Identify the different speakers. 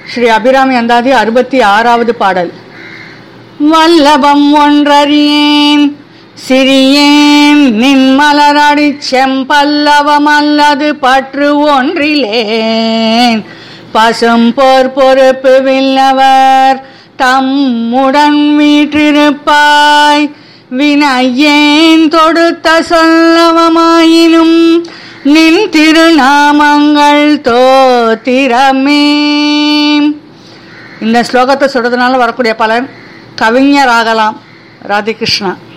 Speaker 1: ஸ்ரீ அபிராமி அந்தாதி அறுபத்தி ஆறாவது பாடல் வல்லபம் ஒன்றறியேன் சிறியேன் நின் மலரடி செம்பல்லவம் அல்லது பற்று ஒன்றிலேன் பசும் போர் பொறுப்பு வில்லவர் தம்முடன் வீற்றிருப்பாய் வினையேன் தொடுத்த சொல்லவமாயினும் நின் திருநாமங்கள் தோத்திரமே இந்த ஸ்லோகத்தை சொல்றதுனால வரக்கூடிய பலன் கவிஞர் ஆகலாம் ராதிகிருஷ்ணா